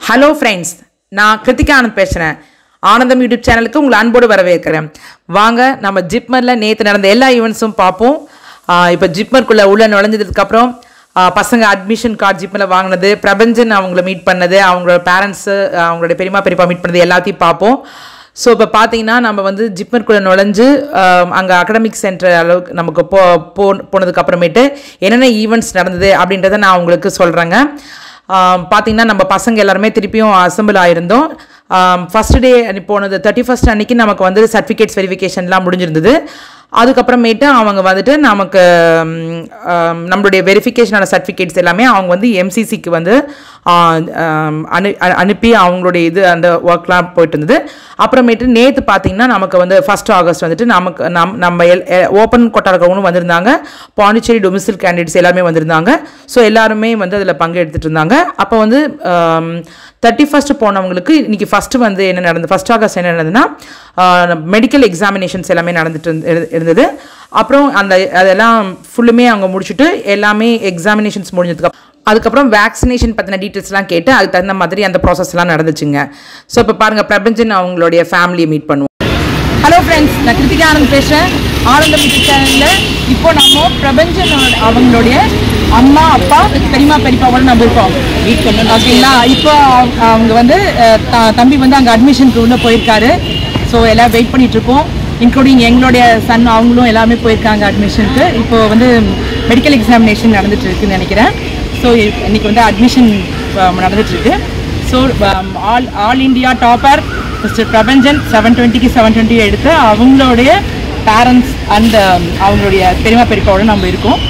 hello friends நான் கிருத்திகா ஆனந்த் பேசுகிறேன் ஆனந்தம் யூடியூப் சேனலுக்கு உங்களை அன்போடு வரவேற்கிறேன் வாங்க நம்ம ஜிப்மரில் நேற்று நடந்த எல்லா ஈவெண்ட்ஸும் பார்ப்போம் இப்போ ஜிப்மருக்குள்ளே உள்ள நுழைஞ்சதுக்கப்புறம் பசங்க அட்மிஷன் கார்டு ஜிப்மரில் வாங்கினது பிரபஞ்சன் அவங்கள மீட் பண்ணது அவங்களோட பேரண்ட்ஸு அவங்களோட பெரியமா பெரியப்பா மீட் பண்ணது எல்லாத்தையும் பார்ப்போம் ஸோ இப்போ பார்த்தீங்கன்னா நம்ம வந்து ஜிப்மருக்குள்ளே நுழைஞ்சு அங்கே அகடமிக் சென்டர் அளவுக்கு நமக்கு போ போ போனதுக்கு அப்புறமேட்டு என்னென்ன ஈவெண்ட்ஸ் நடந்தது அப்படின்றத நான் உங்களுக்கு சொல்கிறேங்க பார்த்தீங்கன்னா நம்ம பசங்க எல்லாருமே திருப்பியும் அசம்பிள் ஆயிருந்தோம் ஃபஸ்ட் டே போனது தேர்ட்டி ஃபஸ்ட் அன்னைக்கு நமக்கு வந்து சர்டிஃபிகேட்ஸ் வெரிஃபிகேஷன்லாம் முடிஞ்சிருந்தது அதுக்கப்புறமேட்டு அவங்க வந்துட்டு நமக்கு ம், ஆம், நம்மளுடைய வெரிஃபிகேஷனான சர்டிஃபிகேட்ஸ் எல்லாமே அவங்க வந்து எம்சிசிக்கு வந்து ஆ, ஆம், அனு அ- அனுப்பி அவங்களுடைய இது அந்த ஒர்க்லாம் போயிட்டு இருந்தது அப்புறமேட்டு நேற்று பார்த்தீங்கன்னா நமக்கு வந்து ஃபர்ஸ்ட் ஆகஸ்ட் வந்துட்டு நமக்கு நம் நம்ம எல் ஓப்பன் கொட்டாரக்கவங்களும் வந்திருந்தாங்க பாண்டிச்சேரி டொமிசில் கேண்டிடேட்ஸ் எல்லாமே வந்திருந்தாங்க ஸோ எல்லாருமே வந்து அதில் பங்கு எடுத்துட்டு இருந்தாங்க அப்போ வந்து தேர்ட்டி ஃபஸ்ட்டு போனவங்களுக்கு இன்னைக்கு ஃபஸ்ட்டு வந்து என்ன நடந்தது ஃபஸ்ட் ஆகஸ்ட் என்ன நடந்ததுன்னா மெடிக்கல் எக்ஸாமினேஷன்ஸ் எல்லாமே நடந்துட்டு இருந்து- இரு- இருந்தது அப்புறம் அந்த அதெல்லாம் ஃபுல்லுமே அவங்க முடிச்சுட்டு எல்லாமே எக்ஸாமினேஷன்ஸ் முடிஞ்சதுக்கு அப்~ அதுக்கப்புறம் வேக்சினேஷன் பற்றின டீட்டெயில்ஸ்லாம் கேட்டு அதுக்கு தகுந்த மாதிரி அந்த ப்ராசஸ்லாம் நடந்துச்சுங்க ஸோ இப்போ பாருங்கள் பிரபஞ்சன் அவங்களுடைய ஃபேமிலியை மீட் பண்ணுவோம் ஹலோ ஃப்ரெண்ட்ஸ் நான் கிருத்திகா ஆனந்த் பேசுகிறேன் ஆனந்தம் யூடியூப் சேனலில் இப்போ நம்ம பிரபஞ்சன் அவங்களுடைய அம்மா அப்பா பெரியமா பெரியப்பாவோட நம்ம இருக்கோம் மீட் பண்ண ஓகேங்களா இப்போ அவங்க- அவங்க வந்து அஹ், த- தம்பி வந்து அங்கே அட்மிஷனுக்கு உள்ளே போயிருக்காரு ஸோ எல்லாம் வெயிட் பண்ணிட்டு இருக்கோம் இன்க்ளூடிங் எங்களுடைய சன் அவங்களும் எல்லாமே போயிருக்காங்க அட்மிஷனுக்கு இப்போ வந்து மெடிக்கல் எக்ஸாமினேஷன் நடந்துட்டு இருக்குன்னு நினைக்கிறேன் ஸோ இன்னைக்கு வந்து அட்மிஷன் நடந்துட்டு இருக்கு so all all India topper mister Prabanjan seven டுவெண்ட்டிக்கு செவன் டுவெண்ட்டி எடுத்து அவங்களுடைய பேரண்ட்ஸ் அண்ட் அவங்களுடைய பெரியமா பெரியப்பாவோட நம்ம இருக்கோம்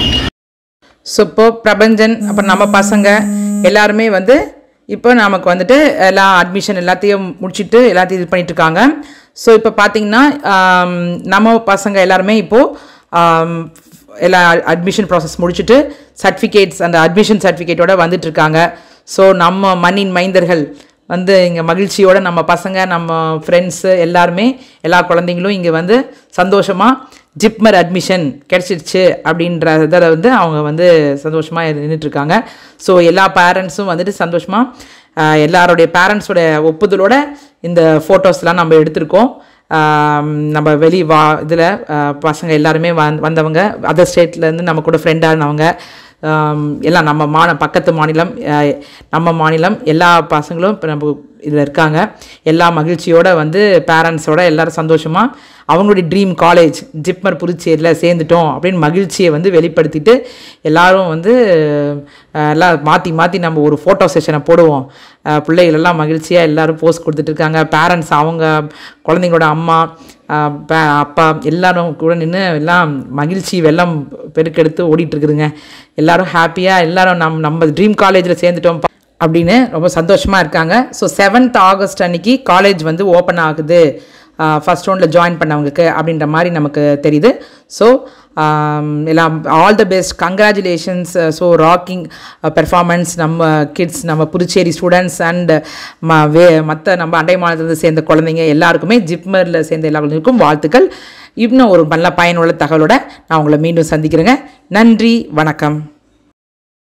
ஸோ இப்போ பிரபஞ்சன் அப்புறம் நம்ம பசங்க எல்லாருமே வந்து இப்போ நமக்கு வந்துட்டு எல்லா அட்மிஷன் எல்லாத்தையும் முடிச்சுட்டு எல்லாத்தையும் இது பண்ணிட்டு இருக்காங்க ஸோ இப்போ பார்த்தீங்கன்னா ஆம், நம்ம பசங்க எல்லாருமே இப்போது எல்லா அட்மிஷன் ப்ராசஸ் முடிச்சுட்டு சர்டிஃபிகேட்ஸ் அந்த அட்மிஷன் சர்டிஃபிகேட்டோட வந்துட்டு இருக்காங்க ஸோ நம்ம மண்ணின் மைந்தர்கள் வந்து இங்கே மகிழ்ச்சியோட நம்ம பசங்க நம்ம ஃப்ரெண்ட்ஸு எல்லாருமே எல்லா குழந்தைங்களும் இங்கே வந்து சந்தோஷமாக ஜிப்மர் அட்மிஷன் கிடச்சிருச்சு அப்படின்றத வந்து அவங்க வந்து சந்தோஷமாக நின்றுட்டுருக்காங்க ஸோ எல்லா பேரண்ட்ஸும் வந்துட்டு சந்தோஷமாக எல்லாருடைய பேரண்ட்ஸோட ஒப்புதலோட இந்த ஃபோட்டோஸ்லாம் நம்ம எடுத்திருக்கோம் ஆம், நம்ம வெளி வா இதில் பசங்க எல்லாருமே வந் வந்தவங்க அதர் ஸ்டேட்லேருந்து நம்ம கூட ஃப்ரெண்டானவங்க ஆம், எல்லாம் நம்ம மான பக்கத்து மாநிலம் அஹ், நம்ம மாநிலம் எல்லா பசங்களும் இப்போ நம்ம இதில் இருக்காங்க எல்லா மகிழ்ச்சியோட வந்து பேரண்ட்ஸோட எல்லாரும் சந்தோஷமாக அவங்களுடைய ட்ரீம் காலேஜ் ஜிப்மர் புதுச்சேரியில் சேர்ந்துட்டோம் அப்படின்னு மகிழ்ச்சியை வந்து வெளிப்படுத்திட்டு எல்லாரும் வந்து அஹ், எல்லாம் மாற்றி மாற்றி நம்ம ஒரு ஃபோட்டோ செஷனை போடுவோம் அஹ், பிள்ளைகள் எல்லாம் மகிழ்ச்சியாக எல்லாரும் போஸ்ட் கொடுத்துட்டு இருக்காங்க பேரண்ட்ஸ் அவங்க குழந்தைங்களோட அம்மா அஹ், பே- அப்பா எல்லாரும் கூட நின்று எல்லாம் மகிழ்ச்சி வெள்ளம் பெருக்கெடுத்து ஓடிட்டு இருக்குதுங்க எல்லாரும் ஹாப்பியாக எல்லாரும் நம் நம்ம ட்ரீம் காலேஜில் சேர்ந்துட்டோம் அப்படின்னு ரொம்ப சந்தோஷமாக இருக்காங்க ஸோ செவன்த் ஆகஸ்ட் அன்னைக்கு காலேஜ் வந்து ஓப்பன் ஆகுது ஃபஸ்ட் ரவுண்டில் ஜாயின் பண்ணவங்களுக்கு அப்படின்ற மாதிரி நமக்கு தெரியுது ஸோ எல்லாம் all the best congratulations so rocking performance நம்ம கிட்ஸ் நம்ம புதுச்சேரி ஸ்டூடெண்ட்ஸ் அண்ட் ம வே மற்ற நம்ம அண்டை மாநிலத்திலிருந்து சேர்ந்த குழந்தைங்க எல்லாருக்குமே ஜிப்மரில் சேர்ந்த எல்லா குழந்தைங்களுக்கும் வாழ்த்துக்கள் இன்னும் ஒரு நல்ல பயனுள்ள தகவலோட நான் உங்களை மீண்டும் சந்திக்கிறேங்க நன்றி வணக்கம்